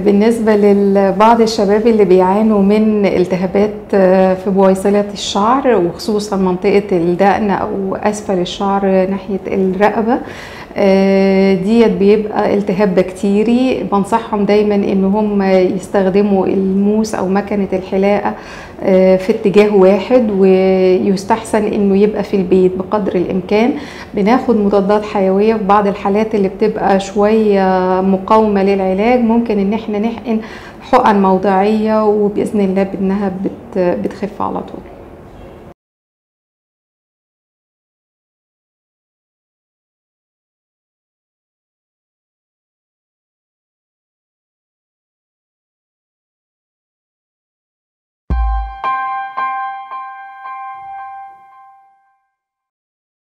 بالنسبة لبعض الشباب اللي بيعانوا من التهابات آه، في بويصلة الشعر وخصوصا منطقة الدقن أو أسفل الشعر ناحية الرقبة آه، ديت بيبقى التهاب بكتيري بنصحهم دايما ان هم يستخدموا الموس او مكنه الحلاقه آه، في اتجاه واحد ويستحسن انه يبقى في البيت بقدر الامكان بناخد مضادات حيويه في بعض الحالات اللي بتبقى شويه مقاومه للعلاج ممكن ان احنا نحقن حقن موضعيه وباذن الله بانها بت- بتخف على طول